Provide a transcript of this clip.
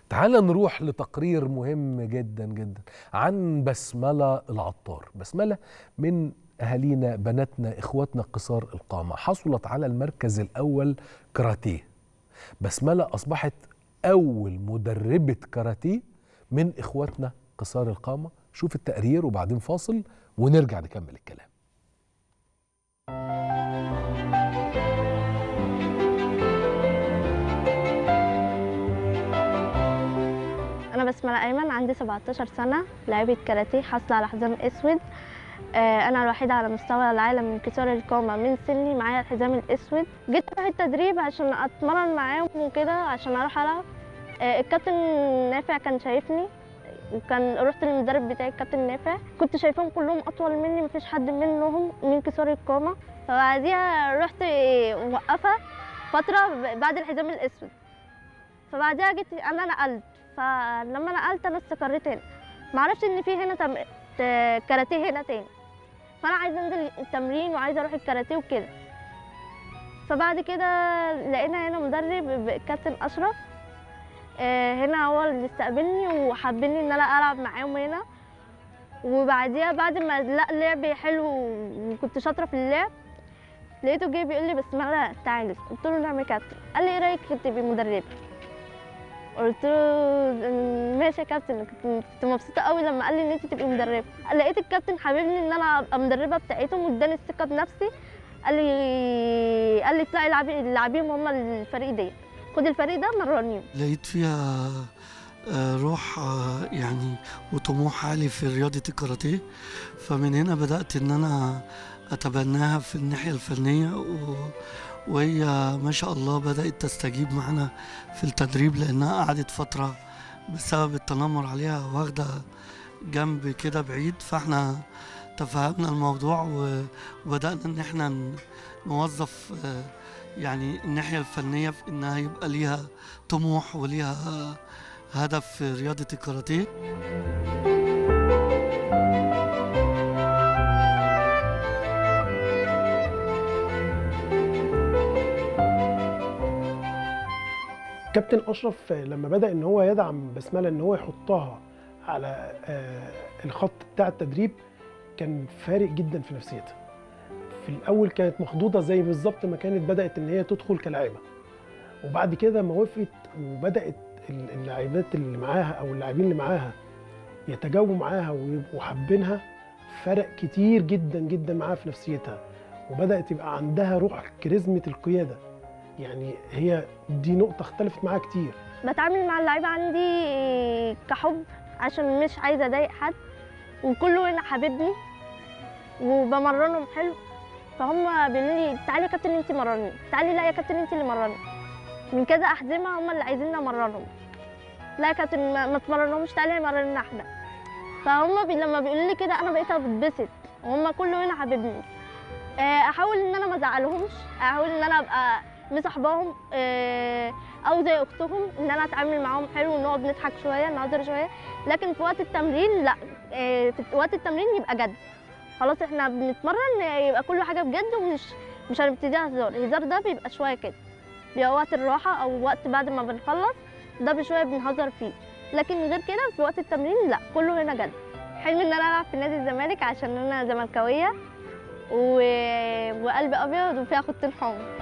تعال نروح لتقرير مهم جدا جدا عن بسملة العطار بسملة من أهالينا بناتنا إخواتنا قصار القامة حصلت على المركز الأول كاراتيه بسملة أصبحت أول مدربة كاراتيه من إخواتنا قصار القامة شوف التقرير وبعدين فاصل ونرجع نكمل الكلام انا بسمله ايمن عندي 17 سنه لعيبه كاراتيه حاصله على حزام اسود آه، انا الوحيده على مستوى العالم من كسار القامه من سني معايا الحزام الاسود جيت اروح التدريب عشان اتمرن معاهم وكده عشان اروح العب آه، الكابتن نافع كان شايفني وكان رحت للمدرب بتاعي الكابتن نافع كنت شايفاهم كلهم اطول مني مفيش حد منهم من كسار القامه فبعديها رحت موقفه فتره بعد الحزام الاسود فبعديها جيت انا نقلت فلما نقلت انا استقريت هنا معرفش ان في هنا تم... ت- كاراتيه هنا تاني فانا عايزه انزل التمرين وعايزه اروح الكاراتيه وكده فبعد كده لقينا هنا مدرب الكابتن اشرف آه، هنا هو اللي استقبلني وحبني ان انا العب معاهم هنا وبعديها بعد ما لا لعبي حلو وكنت شاطره في اللعب لقيته جاي بيقول لي بس لا تعالي قلت له نعم يا كابتن قال لي ايه رايك تبقي مدربه قلت له ماشي يا كابتن كنت كنت مبسوطه قوي لما قال لي ان انت تبقي مدربه لقيت الكابتن حاببني ان انا ابقى مدربه بتاعتهم واداني الثقه بنفسي قال لي قال لي اطلعي العبي العبيهم هم الفريق دي خد الفريق ده مرنيهم لقيت فيها آه، روح آه، يعني وطموح عالي في رياضة الكاراتيه فمن هنا بدأت إن أنا أتبناها في الناحية الفنية و... وهي ما شاء الله بدأت تستجيب معنا في التدريب لأنها قعدت فترة بسبب التنمر عليها واخدة جنب كده بعيد فاحنا تفهمنا الموضوع و- وبدأنا إن احنا ن- نوظف آه، يعني الناحية الفنية في إنها يبقى ليها طموح وليها هدف في رياضة الكاراتيه كابتن اشرف لما بدا ان هو يدعم بسمله ان هو يحطها على آه، الخط بتاع التدريب كان فارق جدا في نفسيتها في الاول كانت مخضوضه زي بالظبط ما كانت بدات ان هي تدخل كلاعبه وبعد كده ما وقفت وبدات ال- اللاعبات اللي معاها او اللاعبين اللي معاها يتجاوبوا معاها ويبقوا حابينها فرق كتير جدا جدا معاها في نفسيتها وبدات يبقى عندها روح كاريزمه القياده يعني هي دي نقطه اختلفت معاها كتير بتعامل مع اللعيبه عندي كحب عشان مش عايزه اضايق حد وكله هنا حبيبني وبمرنهم حلو فهم بيقولوا لي تعالي يا كابتن انت مرني تعالي لا يا كابتن انت اللي مرني من كذا احزمه هم اللي عايزين امرنهم لا يا كابتن ما, ما تمرنهمش تعالي مرنا احنا فهم بي لما بيقولوا لي كده انا بقيت بتبسط وهم كله هنا حبيبني آه، احاول ان انا ما ازعلهمش احاول ان انا ابقى مصاحباهم آه، او زي اختهم ان انا اتعامل معاهم حلو ونقعد نضحك شويه نهزر شويه لكن في وقت التمرين لا آه، في وقت التمرين يبقى جد خلاص احنا بنتمرن آه، يبقى كل حاجه بجد ومش مش هنبتديها هزار الهزار ده بيبقى شويه كده بيبقى وقت الراحه او وقت بعد ما بنخلص ده بشويه بنهزر فيه لكن غير كده في وقت التمرين لا كله هنا جد حلمي ان انا العب في نادي الزمالك عشان انا زملكاويه و... وقلبي ابيض وفيها خطين حمر